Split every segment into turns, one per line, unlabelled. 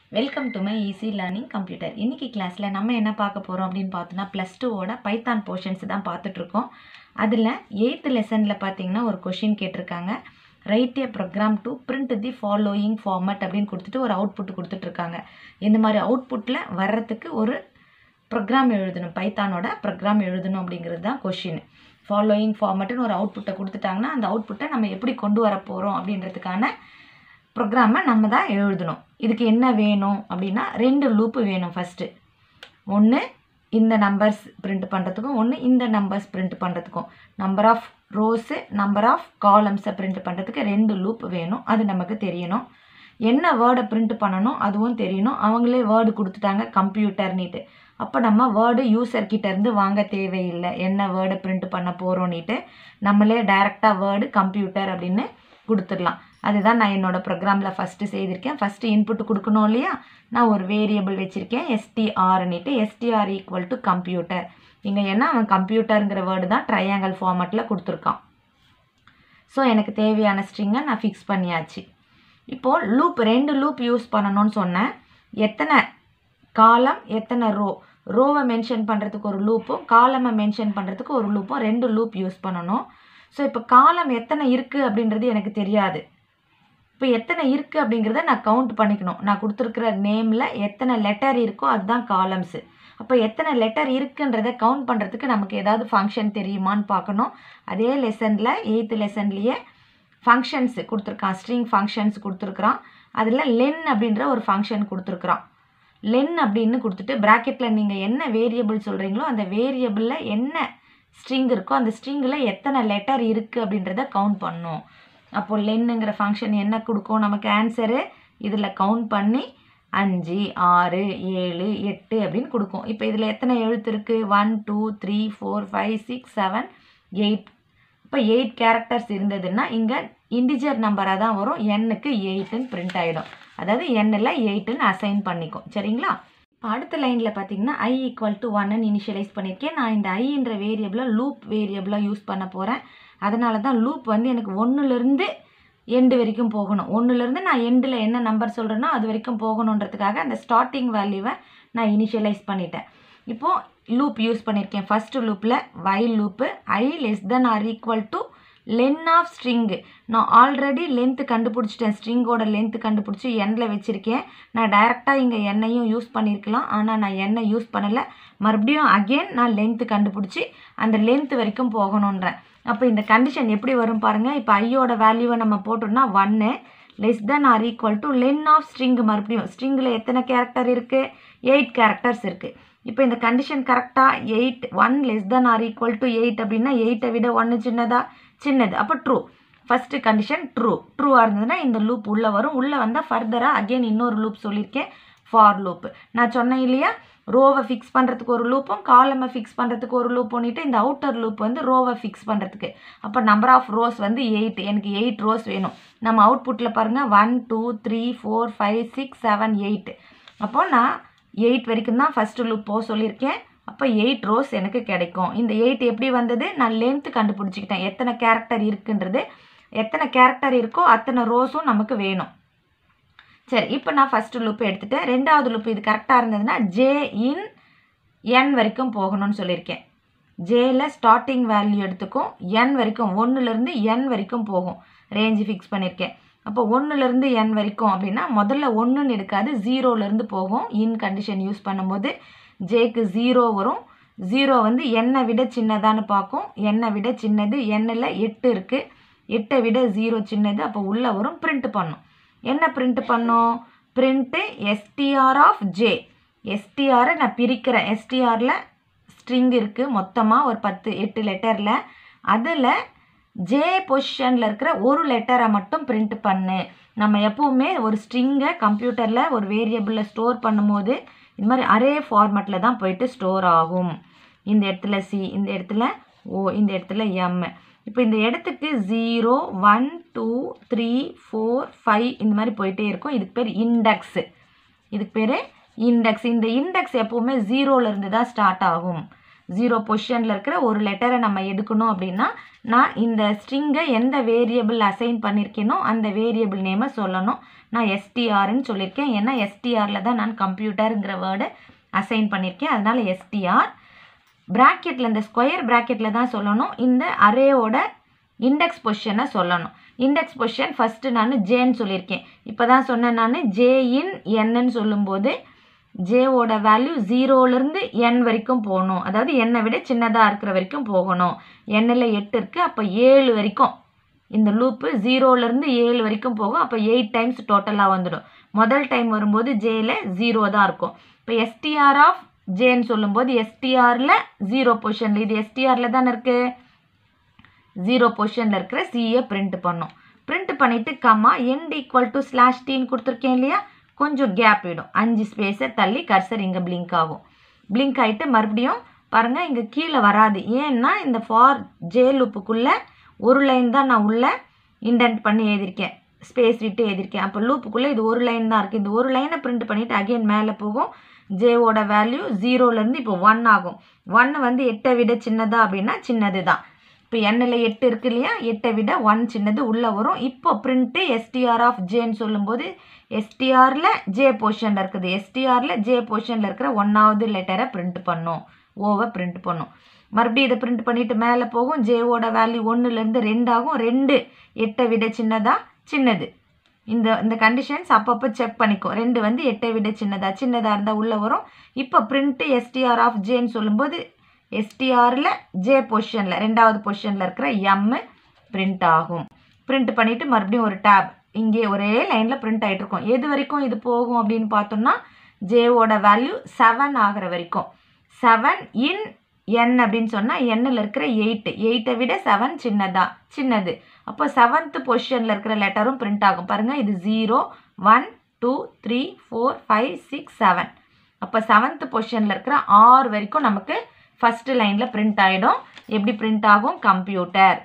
welcome to my easy learning computer இன்னைக்கு கிளாஸில் நம்ம என்ன பார்க்க போகிறோம் அப்படின்னு பார்த்தோன்னா ப்ளஸ் டூவோட பைத்தான் போர்ஷன்ஸ் தான் பார்த்துட்ருக்கோம் அதில் எயித்து லெசனில் பார்த்தீங்கன்னா ஒரு கொஷின் கேட்டிருக்காங்க write a program to print the following format அப்படின்னு கொடுத்துட்டு ஒரு அவுட்புட் கொடுத்துட்ருக்காங்க இந்த மாதிரி அவுட்புட்டில் வர்றதுக்கு ஒரு ப்ரோக்ராம் எழுதணும் பைத்தானோட ப்ரோக்ராம் எழுதணும் அப்படிங்கிறது தான் கொஷின் ஃபாலோயிங் ஃபார்மட்னு ஒரு அவுட்புட்டை கொடுத்துட்டாங்கன்னா அந்த அவுட்புட்டை நம்ம எப்படி கொண்டு வர போகிறோம் அப்படின்றதுக்கான ப்ரோக்ராமை நம்ம தான் எழுதணும் இதுக்கு என்ன வேணும் அப்படின்னா ரெண்டு லூப்பு வேணும் ஃபஸ்ட்டு ஒன்று இந்த நம்பர்ஸ் பிரிண்ட் பண்ணுறதுக்கும் ஒன்று இந்த நம்பர்ஸ் பிரிண்ட் பண்ணுறதுக்கும் number of rows number of காலம்ஸை பிரிண்ட் பண்ணுறதுக்கு ரெண்டு லூப் வேணும் அது நமக்கு தெரியணும் என்ன வேர்டை பிரிண்ட் பண்ணணும் அதுவும் தெரியணும் அவங்களே வேர்டு கொடுத்துட்டாங்க கம்ப்யூட்டர்னிட்டு அப்போ நம்ம வேர்டு யூசர் இருந்து வாங்க தேவையில்லை என்ன வேர்டை பிரிண்ட் பண்ண போகிறோன்னிட்டு நம்மளே டைரெக்டாக வேர்டு கம்ப்யூட்டர் அப்படின்னு கொடுத்துடலாம் அதுதான் நான் என்னோடய ப்ரோக்ராமில் ஃபஸ்ட்டு செய்திருக்கேன் ஃபஸ்ட்டு இன்புட் கொடுக்கணும் இல்லையா நான் ஒரு வேரியபிள் வச்சுருக்கேன் எஸ்டிஆர்னிட்டு எஸ்டிஆர் ஈக்குவல் டு கம்ப்யூட்டர் இங்கே ஏன்னா அவன் கம்ப்யூட்டருங்கிற வேர்டு தான் ட்ரையாங்கல் ஃபார்மேட்டில் கொடுத்துருக்கான் ஸோ எனக்கு தேவையான ஸ்ட்ரிங்கை நான் ஃபிக்ஸ் பண்ணியாச்சு இப்போது லூப் ரெண்டு லூப் யூஸ் பண்ணணும்னு சொன்னேன் எத்தனை காலம் எத்தனை ரோ ரோவை மென்ஷன் பண்ணுறதுக்கு ஒரு லூப்பும் காலமை மென்ஷன் பண்ணுறதுக்கு ஒரு லூப்பும் ரெண்டு லூப் யூஸ் பண்ணணும் ஸோ இப்போ காலம் எத்தனை இருக்குது அப்படின்றது எனக்கு தெரியாது இப்போ எத்தனை இருக்குது அப்படிங்கிறத நான் கவுண்ட் பண்ணிக்கணும் நான் கொடுத்துருக்குற நேமில் எத்தனை லெட்டர் இருக்கோ அதுதான் காலம்ஸு அப்போ எத்தனை லெட்டர் இருக்குன்றதை கவுண்ட் பண்ணுறதுக்கு நமக்கு ஏதாவது ஃபங்க்ஷன் தெரியுமான்னு பார்க்கணும் அதே லெசனில் எயித்து லெசன்லேயே ஃபங்க்ஷன்ஸ் கொடுத்துருக்கான் ஸ்ட்ரிங் ஃபங்க்ஷன்ஸ் கொடுத்துருக்குறான் அதில் லென் அப்படின்ற ஒரு ஃபங்க்ஷன் கொடுத்துருக்குறான் லென் அப்படின்னு கொடுத்துட்டு ப்ராக்கெட்டில் நீங்கள் என்ன வேரியபிள் சொல்கிறீங்களோ அந்த வேரியபிளில் என்ன ஸ்ட்ரிங் இருக்கோ அந்த ஸ்ட்ரிங்கில் எத்தனை லெட்டர் இருக்குது அப்படின்றத கவுண்ட் பண்ணும் அப்போது லென்னுங்கிற ஃபங்க்ஷன் என்ன கொடுக்கும் நமக்கு ஆன்சரு இதில் கவுண்ட் பண்ணி அஞ்சு ஆறு ஏழு எட்டு அப்படின்னு கொடுக்கும் இப்போ இதில் எத்தனை எழுத்து இருக்குது one two three four five six seven eight இப்போ எயிட் கேரக்டர்ஸ் இருந்ததுன்னா இங்கே இண்டிஜர் நம்பராக தான் வரும் எண்ணுக்கு எயிட்டுன்னு பிரிண்ட் ஆகிடும் அதாவது எண்ணில் எயிட்டுன்னு அசைன் பண்ணிக்கும் சரிங்களா இப்போ அடுத்த லைனில் பார்த்தீங்கன்னா ஐ ஈக்குவல் டு ஒன்னு இனிஷியலைஸ் பண்ணியிருக்கேன் நான் இந்த ஐன்ற வேரியபிளை லூப் வேரியபிளாக யூஸ் பண்ண போகிறேன் அதனால தான் லூப் வந்து எனக்கு ஒன்றுலேருந்து எண்டு வரைக்கும் போகணும் ஒன்றுலேருந்து நான் எண்டில் என்ன நம்பர் சொல்கிறேனோ அது வரைக்கும் போகணுன்றதுக்காக அந்த ஸ்டார்டிங் வேல்யூவை நான் இனிஷியலைஸ் பண்ணிட்டேன் இப்போது லூப் யூஸ் பண்ணியிருக்கேன் ஃபஸ்ட்டு லூப்பில் while loop I less than or equal to len of string நான் ஆல்ரெடி லென்த்து கண்டுபிடிச்சிட்டேன் ஸ்ட்ரிங்கோட லென்த்து கண்டுபிடிச்சி எண்ணில் வச்சுருக்கேன் நான் டைரெக்டாக இங்கே எண்ணையும் யூஸ் பண்ணியிருக்கலாம் ஆனால் நான் எண்ணெய் யூஸ் பண்ணலை மறுபடியும் அகெயின் நான் லென்த்து கண்டுபிடிச்சி அந்த லென்த்து வரைக்கும் போகணுன்றேன் அப்போ இந்த கண்டிஷன் எப்படி வரும் பாருங்கள் இப்போ ஐயோட வேல்யூவை நம்ம போட்டோம்னா ஒன்று less than or equal to len of string மறுபடியும் ஸ்ட்ரிங்கில் எத்தனை கேரக்டர் இருக்குது எயிட் கேரக்டர்ஸ் இருக்குது இப்போ இந்த கண்டிஷன் கரெக்டாக eight one less than or equal to eight அப்படின்னா எயிட்டை விட ஒன்று சின்னதா சின்னது அப்போ ட்ரூ ஃபஸ்ட்டு கண்டிஷன் ட்ரூ ட்ரூவாக இருந்ததுன்னா இந்த லூப் உள்ளே வரும் உள்ளே வந்தால் ஃபர்தராக அகெயின் இன்னொரு லூப் சொல்லியிருக்கேன் ஃபார் லூப்பு நான் சொன்னேன் இல்லையா ரோவை ஃபிக்ஸ் பண்ணுறதுக்கு ஒரு லூப்பும் காலமை ஃபிக்ஸ் பண்ணுறதுக்கு ஒரு லூப் பண்ணிவிட்டு இந்த அவுட்டர் லூப் வந்து ரோவை ஃபிக்ஸ் பண்ணுறதுக்கு அப்போ நம்பர் ஆஃப் ரோஸ் வந்து எயிட் எனக்கு எயிட் ரோஸ் வேணும் நம்ம அவுட்புட்டில் பாருங்கள் one two three four five six seven eight அப்போது நான் எயிட் வரைக்கும் தான் ஃபஸ்ட்டு லூப் போக சொல்லியிருக்கேன் அப்போ எயிட் ரோஸ் எனக்கு கிடைக்கும் இந்த எயிட் எப்படி வந்தது நான் லென்த்து கண்டுபிடிச்சிக்கிட்டேன் எத்தனை கேரக்டர் இருக்குன்றது எத்தனை கேரக்டர் இருக்கோ அத்தனை ரோஸும் நமக்கு வேணும் சரி இப்போ நான் ஃபஸ்ட்டு லூப் எடுத்துட்டேன் ரெண்டாவது லூப் இது கரெக்டாக இருந்ததுன்னா ஜே இன் என் வரைக்கும் போகணும்னு சொல்லியிருக்கேன் ஜேல ஸ்டார்டிங் வேல்யூ எடுத்துக்கும் என் வரைக்கும் ஒன்றுலேருந்து என் வரைக்கும் போகும் ரேஞ்சு ஃபிக்ஸ் பண்ணியிருக்கேன் அப்போ ஒன்றுலேருந்து என் வரைக்கும் அப்படின்னா முதல்ல ஒன்றுன்னு எடுக்காது ஜீரோலேருந்து போகும் இன் கண்டிஷன் யூஸ் பண்ணும்போது ஜேக்கு ஜீரோ வரும் ஜீரோ வந்து என்னை விட சின்னதான்னு பார்க்கும் என்னை விட சின்னது எண்ணில் எட்டு இருக்குது எட்டை விட ஜீரோ சின்னது அப்போ உள்ளே வரும் பிரிண்ட் பண்ணும் என்ன பிரிண்ட் பண்ணும் பிரிண்ட்டு எஸ்டிஆர் ஆஃப் ஜே எஸ்டிஆரை நான் பிரிக்கிறேன் எஸ்டிஆரில் ஸ்ட்ரிங் இருக்குது மொத்தமாக ஒரு பத்து எட்டு லெட்டரில் அதில் ஜே பொசிஷனில் இருக்கிற ஒரு லெட்டரை மட்டும் பிரிண்ட் பண்ணு நம்ம எப்போவுமே ஒரு ஸ்ட்ரிங்கை கம்ப்யூட்டரில் ஒரு வேரியபிளில் ஸ்டோர் பண்ணும்போது இந்த மாதிரி அரே ஃபார்மேட்டில் தான் போயிட்டு ஸ்டோர் ஆகும் இந்த இடத்துல சி இந்த இடத்துல ஓ இந்த இடத்துல எம் இப்போ இந்த இடத்துக்கு zero one two three four five இந்த மாதிரி போயிட்டே இருக்கும் இதுக்கு பேர் இண்டெக்ஸு இதுக்கு பேர் இண்டெக்ஸ் இந்த இண்டெக்ஸ் எப்போவுமே ஜீரோலேருந்து தான் ஸ்டார்ட் ஆகும் ஜீரோ பொசிஷனில் இருக்கிற ஒரு லெட்டரை நம்ம எடுக்கணும் அப்படின்னா நான் இந்த ஸ்ட்ரிங்கை எந்த வேரியபிள் அசைன் பண்ணியிருக்கேனோ அந்த வேரியபிள் நேமை சொல்லணும் நான் எஸ்டிஆர்னு சொல்லியிருக்கேன் ஏன்னா எஸ்டிஆரில் தான் நான் கம்ப்யூட்டருங்கிற வேர்டு அசைன் பண்ணியிருக்கேன் அதனால் எஸ்டிஆர் ப்ராக்கெட்டில் இந்த ஸ்கொயர் ப்ராக்கெட்டில் தான் சொல்லணும் இந்த அரேவோட இண்டெக்ஸ் பொசிஷனை சொல்லணும் இண்டெக்ஸ் பொசிஷன் ஃபஸ்ட்டு நான் ஜேன்னு சொல்லியிருக்கேன் இப்போ தான் சொன்னேன் நான் ஜே இன் என்னன்னு சொல்லும்போது ஜேவோட வேல்யூ ஜீரோலேருந்து என் வரைக்கும் போகணும் அதாவது என்னை விட சின்னதாக இருக்கிற வரைக்கும் போகணும் எண்ணில் எட்டு இருக்குது அப்போ ஏழு வரைக்கும் இந்த லூப்பு ஜீரோலேருந்து ஏழு வரைக்கும் போகும் அப்போ எயிட் டைம்ஸ் டோட்டலாக வந்துடும் முதல் டைம் வரும்போது ஜேயில் ஜீரோ தான் இருக்கும் இப்போ எஸ்டிஆர் ஆஃப் ஜேன்னு சொல்லும்போது எஸ்டிஆரில் ஜீரோ பொசிஷனில் இது எஸ்டிஆரில் தானே இருக்குது ஜீரோ பொசிஷனில் இருக்கிற சிஏ பிரிண்ட் பண்ணும் பிரிண்ட் பண்ணிவிட்டு comma end equal to slash டீன்னு கொடுத்துருக்கேன் இல்லையா கொஞ்சம் கேப் விடும் அஞ்சு ஸ்பேஸை தள்ளி கர்சர் இங்கே பிளிங்க் ஆகும் பிளிங்க் ஆகிட்டு மறுபடியும் பாருங்கள் இங்கே கீழே வராது ஏன்னா இந்த ஃபார் ஜே லூப்புக்குள்ளே ஒரு லைன் தான் நான் உள்ளே இன்டென்ட் பண்ணி எழுதியிருக்கேன் ஸ்பேஸ் விட்டு எழுதியிருக்கேன் அப்போ லூப்புக்குள்ளே இது ஒரு லைன் தான் இருக்குது இந்த ஒரு லைனை பிரிண்ட் பண்ணிவிட்டு அகைன் மேலே போகும் ஜேவோட வேல்யூ ஜீரோலேருந்து இப்போ ஒன் ஆகும் ஒன்று வந்து எட்டை விட சின்னதா அப்படின்னா சின்னது தான் இப்போ எண்ணில் எட்டு இருக்கு இல்லையா எட்டை விட ஒன் சின்னது உள்ளே வரும் இப்போ பிரிண்ட்டு எஸ்டிஆர் ஆஃப் ஜேன்னு சொல்லும்போது எஸ்டிஆரில் ஜே பொசிஷனில் இருக்குது எஸ்டிஆரில் ஜே பொசிஷனில் இருக்கிற ஒன்றாவது லெட்டரை பிரிண்ட் பண்ணும் ஓவை பிரிண்ட் பண்ணும் மறுபடியும் இதை பிரிண்ட் பண்ணிவிட்டு மேலே போகும் ஜேவோட வேல்யூ ஒன்றுலேருந்து ரெண்டு ஆகும் ரெண்டு எட்டை விட சின்னதா சின்னது இந்த இந்த கண்டிஷன்ஸ் அப்பப்போ செக் பண்ணிக்கும் ரெண்டு வந்து எட்டை விட சின்னதா சின்னதாக இருந்தால் உள்ளே வரும் இப்போ பிரிண்ட்டு எஸ்டிஆர் ஆஃப் ஜேன்னு சொல்லும்போது எஸ்டிஆரில் ஜே பொசிஷனில் ரெண்டாவது பொசிஷனில் இருக்கிற எம்மு பிரிண்ட் ஆகும் பிரிண்ட் பண்ணிவிட்டு மறுபடியும் ஒரு டேப் இங்கே ஒரே லைனில் பிரிண்ட் ஆகிட்டு இருக்கும் எது வரைக்கும் இது போகும் அப்படின்னு பார்த்தோம்னா ஜேவோட வேல்யூ செவன் ஆகிற வரைக்கும் செவன் இன் என் அப்படின்னு சொன்னால் எண்ணில் இருக்கிற எயிட்டு எயிட்டை விட செவன் சின்னதா சின்னது அப்போ செவன்த்து பொசிஷனில் இருக்கிற லெட்டரும் பிரிண்ட் ஆகும் பாருங்கள் இது zero one two three four five six seven அப்போ செவன்த்து பொசிஷனில் இருக்கிற ஆறு வரைக்கும் நமக்கு ஃபஸ்ட்டு லைனில் பிரிண்ட் ஆகிடும் எப்படி பிரிண்ட் ஆகும் கம்ப்யூட்டர்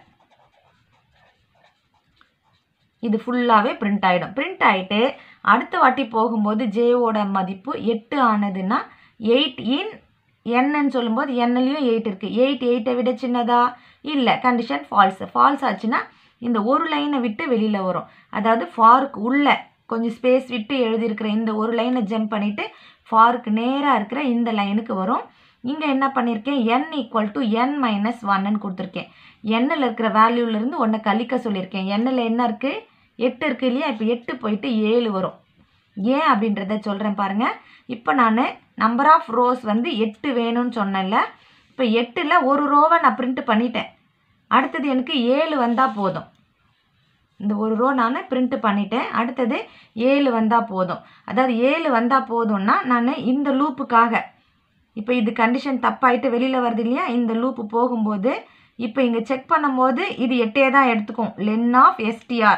இது ஃபுல்லாகவே பிரிண்ட் ஆகிடும் பிரிண்ட் ஆகிட்டு அடுத்த வாட்டி போகும்போது ஜேவோட மதிப்பு எட்டு ஆனதுன்னா எயிட் இன் என்னன்னு சொல்லும்போது என்னலையும் எயிட் இருக்குது எயிட் எயிட்டை விட சின்னதா இல்லை கண்டிஷன் ஃபால்ஸ் ஃபால்ஸ் ஆச்சுன்னா இந்த ஒரு லைனை விட்டு வெளியில் வரும் அதாவது ஃபாருக்கு உள்ள கொஞ்சம் ஸ்பேஸ் விட்டு எழுதியிருக்கிற இந்த ஒரு லைனை ஜம்ப் பண்ணிவிட்டு ஃபாருக்கு நேராக இருக்கிற இந்த லைனுக்கு வரும் இங்கே என்ன பண்ணியிருக்கேன் N equal to N minus ஒன்னு கொடுத்துருக்கேன் எண்ணில் இருக்கிற வேல்யூலேருந்து ஒன்றை கழிக்க சொல்லியிருக்கேன் எண்ணில் என்ன இருக்குது எட்டு இருக்குது இல்லையா இப்போ எட்டு போயிட்டு ஏழு வரும் ஏன் அப்படின்றத சொல்கிறேன் பாருங்கள் இப்போ நான் நம்பர் ஆஃப் ரோஸ் வந்து எட்டு வேணும்னு சொன்னேன்ல இப்போ எட்டில் ஒரு ரோவை நான் பிரிண்ட் பண்ணிட்டேன் அடுத்தது எனக்கு ஏழு வந்தால் போதும் இந்த ஒரு ரோ நான் பிரிண்ட் பண்ணிட்டேன் அடுத்தது ஏழு வந்தால் போதும் அதாவது ஏழு வந்தால் போதும்னா நான் இந்த லூப்புக்காக இப்போ இது கண்டிஷன் தப்பாயிட்டு வெளியில் வருது இல்லையா இந்த லூப்பு போகும்போது இப்போ இங்கே செக் பண்ணும்போது இது எட்டே தான் எடுத்துக்கும் லென் ஆஃப் எஸ்டிஆர்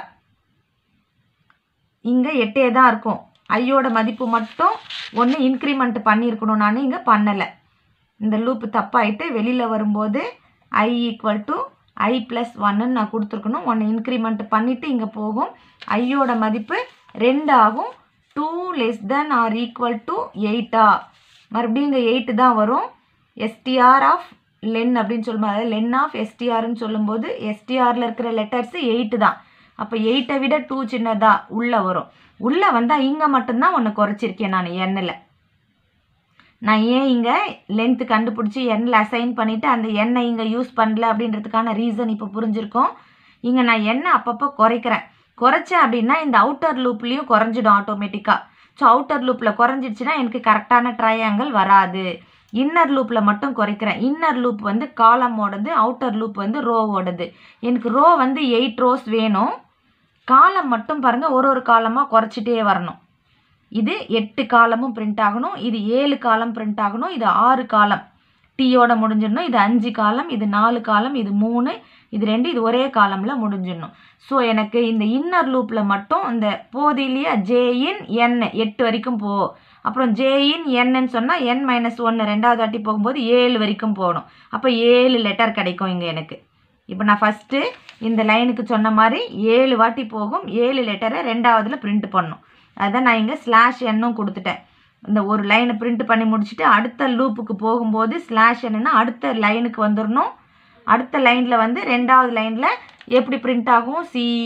இங்கே எட்டே தான் இருக்கும் ஐயோட மதிப்பு மட்டும் ஒன்று இன்க்ரிமெண்ட் பண்ணியிருக்கணும் நான் இங்கே பண்ணலை இந்த லூப்பு தப்பாயிட்டு வெளியில் வரும்போது I equal to I plus ஒன்னு நான் கொடுத்துருக்கணும் ஒன்று இன்க்ரிமெண்ட் பண்ணிவிட்டு இங்கே போகும் ஐயோட மதிப்பு ரெண்டு ஆகும் two less than or equal to எயிட்டா மறுபடியும் இங்கே எயிட்டு தான் வரும் எஸ்டிஆர் ஆஃப் லென் அப்படின்னு சொல்லும்போது அதாவது லென் ஆஃப் எஸ்டிஆர்னு சொல்லும்போது எஸ்டிஆரில் இருக்கிற லெட்டர்ஸு எயிட்டு தான் அப்போ எயிட்டை விட டூ சின்னதா உள்ளே வரும் உள்ளே வந்தால் இங்கே மட்டும்தான் ஒன்று குறைச்சிருக்கேன் நான் எண்ணில் நான் ஏன் இங்கே லென்த்து கண்டுபிடிச்சி எண்ணில் அசைன் பண்ணிவிட்டு அந்த எண்ணை இங்கே யூஸ் பண்ணல அப்படின்றதுக்கான ரீசன் இப்போ புரிஞ்சிருக்கோம் இங்கே நான் எண்ணெய் அப்பப்போ குறைக்கிறேன் குறைச்சேன் அப்படின்னா இந்த அவுட்டர் லூப்லேயும் குறைஞ்சிடும் ஆட்டோமேட்டிக்காக ஸோ அவுட்டர் லூப்பில் குறைஞ்சிடுச்சுன்னா எனக்கு கரெக்டான ட்ரையாங்கிள் வராது இன்னர் லூப்பில் மட்டும் குறைக்கிறேன் இன்னர் லூப் வந்து காலமோடது அவுட்டர் லூப் வந்து ரோவோடது எனக்கு ரோ வந்து எயிட் ரோஸ் வேணும் காலம் மட்டும் பாருங்கள் ஒரு ஒரு காலமாக குறைச்சிட்டே வரணும் இது எட்டு காலமும் பிரிண்ட் ஆகணும் இது ஏழு காலம் பிரிண்ட் ஆகணும் இது ஆறு காலம் டீயோட முடிஞ்சிடணும் இது அஞ்சு காலம் இது நாலு காலம் இது மூணு இது ரெண்டு இது ஒரே காலமில் முடிஞ்சிடணும் ஸோ எனக்கு இந்த இன்னர் லூப்பில் மட்டும் இந்த போது இல்லையா ஜேஇன் என் எட்டு வரைக்கும் போ அப்புறம் ஜேஇன் என்னன்னு சொன்னால் என் மைனஸ் ஒன்று ரெண்டாவது வாட்டி போகும்போது ஏழு வரைக்கும் போகணும் அப்போ ஏழு லெட்டர் கிடைக்கும் இங்கே எனக்கு இப்போ நான் ஃபஸ்ட்டு இந்த லைனுக்கு சொன்ன மாதிரி ஏழு வாட்டி போகும் ஏழு லெட்டரை ரெண்டாவதுல பிரிண்ட் பண்ணும் அதான் நான் இங்கே ஸ்லாஷ் எண்ணும் கொடுத்துட்டேன் இந்த ஒரு லைனை பிரிண்ட் பண்ணி முடிச்சுட்டு அடுத்த லூப்புக்கு போகும்போது ஸ்லாஷ் என்னன்னா அடுத்த லைனுக்கு வந்துடணும் அடுத்த லைனில் வந்து ரெண்டாவது லைனில் எப்படி பிரிண்ட் ஆகும்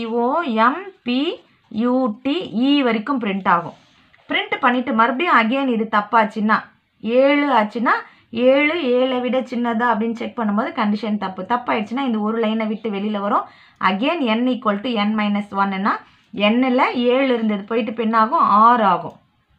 சிஓஎம்பி யூடி இ வரைக்கும் பிரிண்ட் ஆகும் பிரிண்ட் பண்ணிவிட்டு மறுபடியும் அகைன் இது தப்பாச்சுன்னா ஏழு ஆச்சுன்னா ஏழு ஏழை விட சின்னதா அப்படின்னு செக் பண்ணும்போது கண்டிஷன் தப்பு தப்பாயிடுச்சுன்னா இந்த ஒரு லைனை விட்டு வெளியில் வரும் again N equal to N minus ஒன்னுனா எண்ணில் ஏழு இருந்தது போயிட்டு இப்போ என்ன ஆகும் ஆறு ஆகும்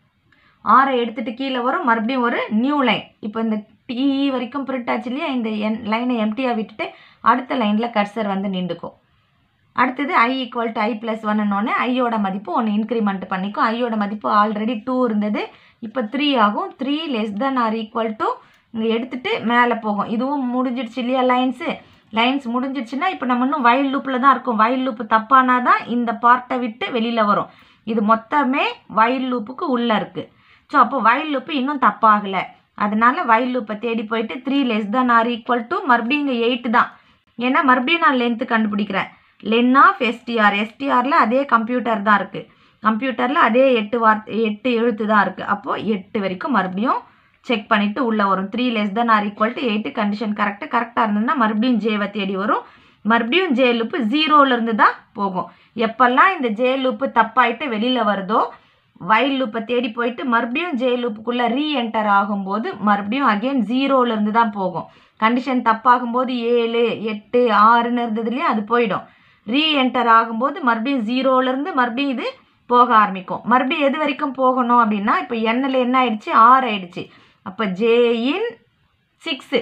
ஆறை எடுத்துட்டு கீழே வரும் மறுபடியும் ஒரு நியூ லைன் இப்போ இந்த டிஇ வரைக்கும் பிரிண்ட் ஆச்சு இல்லையா இந்த என் லைனை எம்டியாக விட்டுட்டு அடுத்த லைனில் கர்சர் வந்து நின்றுக்கும் அடுத்தது I equal to I plus ஒன்னுன்னொன்னே ஐயோட மதிப்பு ஒன்று இன்க்ரிமெண்ட் பண்ணிக்கும் ஐயோட மதிப்பு ஆல்ரெடி டூ இருந்தது இப்போ த்ரீ ஆகும் three less than or equal to இங்கே எடுத்துட்டு மேலே போகும் இதுவும் முடிஞ்சிடுச்சு இல்லையா லைன்ஸு லைன்ஸ் முடிஞ்சிடுச்சுன்னா இப்போ நம்ம இன்னும் வயல் லூப்பில் தான் இருக்கும் வயல் லூப்பு தப்பானா தான் இந்த பார்ட்டை விட்டு வெளியில் வரும் இது மொத்தமே வயல் லூப்புக்கு உள்ளே இருக்குது ஸோ அப்போ வயல் லூப்பு இன்னும் தப்பாகலை அதனால வயல் லூப்பை தேடி போயிட்டு three less than or equal to மறுபடியும் இங்கே எயிட்டு தான் ஏன்னா மறுபடியும் நான் லென்த்து கண்டுபிடிக்கிறேன் லென் ஆஃப் எஸ்டிஆர் எஸ்டிஆரில் அதே கம்ப்யூட்டர் தான் இருக்குது கம்ப்யூட்டரில் அதே எட்டு வார்த்தை எட்டு எழுத்து தான் இருக்குது அப்போது எட்டு வரைக்கும் மறுபடியும் செக் பண்ணிவிட்டு உள்ளே வரும் three less than or equal to eight condition correct கரெக்டாக இருந்ததுன்னா மறுபடியும் ஜேவை தேடி வரும் மறுபடியும் ஜே லூப்பு ஜீரோலேருந்து தான் போகும் எப்பெல்லாம் இந்த ஜே லூப்பு தப்பாயிட்டு வெளியில் வருதோ வைல் லூப்பை தேடி போயிட்டு மறுபடியும் ஜே லூப்புக்குள்ளே ரீஎன்டர் ஆகும்போது மறுபடியும் அகெயின் ஜீரோலேருந்து தான் போகும் கண்டிஷன் தப்பாகும்போது ஏழு எட்டு ஆறுன்னு இருந்தது இல்லையா அது போயிடும் ரீஎன்டர் ஆகும்போது மறுபடியும் ஜீரோலேருந்து மறுபடியும் இது போக ஆரம்பிக்கும் மறுபடியும் எது வரைக்கும் போகணும் அப்படின்னா இப்போ எண்ணில் என்ன ஆயிடுச்சு ஆறு ஆயிடுச்சு அப்போ ஜேயின் சிக்ஸு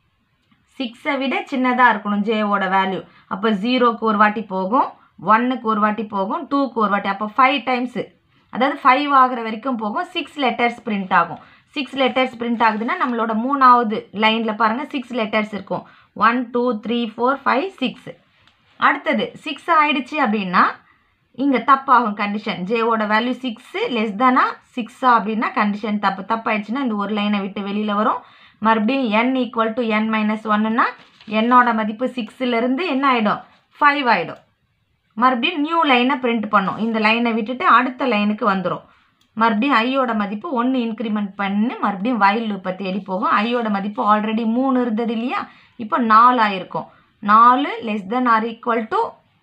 சிக்ஸை விட சின்னதாக இருக்கணும் ஜேவோட வேல்யூ அப்போ ஜீரோக்கு ஒரு வாட்டி போகும் ஒன்னுக்கு ஒரு வாட்டி போகும் டூக்கு ஒரு வாட்டி அப்போ ஃபைவ் டைம்ஸு அதாவது ஃபைவ் ஆகிற வரைக்கும் போகும் சிக்ஸ் லெட்டர்ஸ் பிரிண்ட் ஆகும் சிக்ஸ் லெட்டர்ஸ் பிரிண்ட் ஆகுதுன்னா நம்மளோட மூணாவது லைனில் பாருங்கள் சிக்ஸ் லெட்டர்ஸ் இருக்கும் one two three four five six அடுத்தது சிக்ஸ் ஆயிடுச்சு அப்படின்னா இங்கே தப்பாகும் கண்டிஷன் ஜேவோட வேல்யூ சிக்ஸு லெஸ் தானா சிக்ஸா அப்படின்னா கண்டிஷன் தப்பு தப்பாயிடுச்சுன்னா இந்த ஒரு லைனை விட்டு வெளியில் வரும் மறுபடியும் N equal to N minus ஒன்னுனா என்னோட மதிப்பு சிக்ஸ்லேருந்து என்ன ஆகிடும் ஃபைவ் ஆகிடும் மறுபடியும் நியூ லைனை பிரிண்ட் பண்ணும் இந்த லைனை விட்டுட்டு அடுத்த லைனுக்கு வந்துடும் மறுபடியும் ஐயோட மதிப்பு ஒன்று இன்க்ரிமெண்ட் பண்ணி மறுபடியும் வயல் லூப்பை தேடி போகும் ஐயோட மதிப்பு ஆல்ரெடி மூணு இருந்தது இல்லையா இப்போ நாலு ஆயிருக்கும் நாலு less than or equal to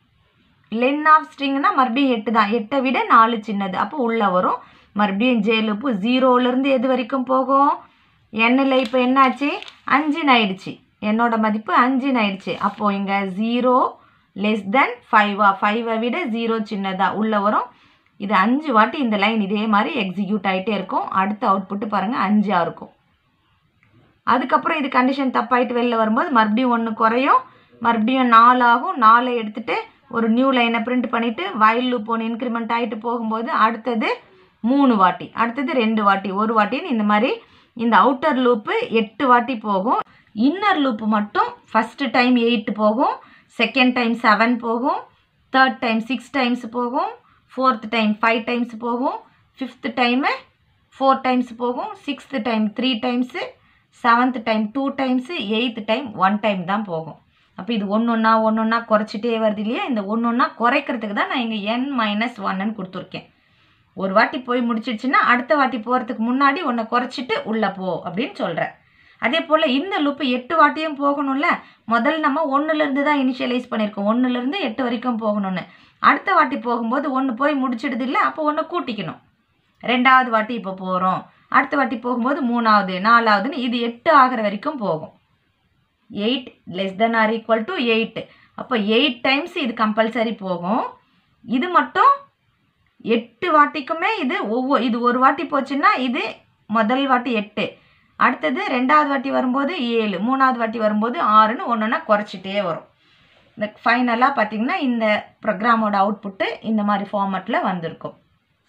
len of ஸ்ட்ரிங்னா மறுபடியும் எட்டு தான் எட்டை விட நாலு சின்னது அப்போ உள்ளே வரும் மறுபடியும் ஜே லூப்பு ஜீரோலேருந்து எது வரைக்கும் போகும் எண்ணில் இப்போ என்னாச்சு அஞ்சுன்னு ஆயிடுச்சு என்னோட மதிப்பு அஞ்சுன்னு ஆயிடுச்சு அப்போது இங்கே ஜீரோ லெஸ் தென் ஃபைவா ஃபைவை விட ஜீரோ சின்னதாக உள்ளே வரும் இது அஞ்சு வாட்டி இந்த லைன் இதே மாதிரி எக்ஸிக்யூட் ஆகிட்டே இருக்கும் அடுத்த அவுட்புட்டு பாருங்கள் அஞ்சாக இருக்கும் அதுக்கப்புறம் இது கண்டிஷன் தப்பாயிட்டு வெளில வரும்போது மறுபடியும் ஒன்று குறையும் மறுபடியும் நாலு ஆகும் நாலை எடுத்துகிட்டு ஒரு நியூ லைனை பிரிண்ட் பண்ணிவிட்டு வயல் லூப் ஒன்று இன்க்ரிமெண்ட் ஆகிட்டு போகும்போது அடுத்தது மூணு வாட்டி அடுத்தது ரெண்டு வாட்டி ஒரு வாட்டின்னு இந்த மாதிரி இந்த அவுட்டர் லூப்பு எட்டு வாட்டி போகும் இன்னர் லூப்பு மட்டும் ஃபஸ்ட்டு டைம் எயிட் போகும் செகண்ட் டைம் செவன் போகும் தேர்ட் டைம் சிக்ஸ் டைம்ஸ் போகும் ஃபோர்த் டைம் ஃபைவ் டைம்ஸ் போகும் ஃபிஃப்த்து டைமு ஃபோர் டைம்ஸ் போகும் sixth time three times seventh time two times eighth time one time தான் போகும் அப்போ இது ஒன்று ஒன்றா ஒன்று ஒன்றா குறைச்சிட்டே வருது இல்லையா இந்த ஒன்று ஒன்றா குறைக்கிறதுக்கு தான் நான் இங்கே என் மைனஸ் ஒன்னு கொடுத்துருக்கேன் ஒரு வாட்டி போய் முடிச்சிடுச்சுன்னா அடுத்த வாட்டி போகிறதுக்கு முன்னாடி ஒன்றை குறைச்சிட்டு உள்ளே போ அப்படின்னு சொல்கிறேன் அதே போல் இந்த லூப்பு எட்டு வாட்டியும் போகணும்ல முதல்ல நம்ம ஒன்றுலேருந்து தான் இனிஷியலைஸ் பண்ணியிருக்கோம் ஒன்றுலேருந்து எட்டு வரைக்கும் போகணும்னு அடுத்த வாட்டி போகும்போது ஒன்று போய் முடிச்சிடுது இல்லை அப்போ ஒன்று கூட்டிக்கணும் ரெண்டாவது வாட்டி இப்போ போகிறோம் அடுத்த வாட்டி போகும்போது மூணாவது நாலாவதுன்னு இது எட்டு ஆகிற வரைக்கும் போகும் eight less than or equal to eight அப்போ எயிட் டைம்ஸ் இது கம்பல்சரி போகும் இது மட்டும் எட்டு வாட்டிக்குமே இது ஒவ்வொரு இது ஒரு வாட்டி போச்சுன்னா இது முதல் வாட்டி எட்டு அடுத்தது ரெண்டாவது வாட்டி வரும்போது ஏழு மூணாவது வாட்டி வரும்போது ஆறுன்னு ஒன்று ஒன்றா குறைச்சிட்டே வரும் இந்த ஃபைனலாக பார்த்தீங்கன்னா இந்த ப்ரோக்ராமோட அவுட்புட்டு இந்த மாதிரி ஃபார்மட்டில் வந்திருக்கும்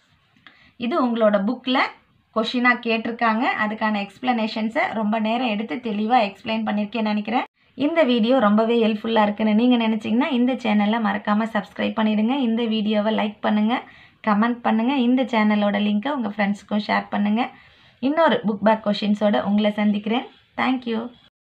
இது உங்களோட புக்கில் கொஷினாக கேட்டிருக்காங்க அதுக்கான எக்ஸ்ப்ளனேஷன்ஸை ரொம்ப நேரம் எடுத்து தெளிவாக எக்ஸ்பிளைன் பண்ணியிருக்கேன்னு நினைக்கிறேன் இந்த வீடியோ ரொம்பவே ஹெல்ப்ஃபுல்லாக இருக்குன்னு நீங்கள் நினச்சிங்கன்னா இந்த சேனலை மறக்காமல் சப்ஸ்கிரைப் பண்ணிடுங்க இந்த வீடியோவை லைக் பண்ணுங்கள் கமெண்ட் பண்ணுங்கள் இந்த சேனலோட லிங்க்கை உங்கள் ஃப்ரெண்ட்ஸுக்கும் ஷேர் பண்ணுங்கள் இன்னொரு புக் பேக் கொஷின்ஸோட உங்களை சந்திக்கிறேன் தேங்க்யூ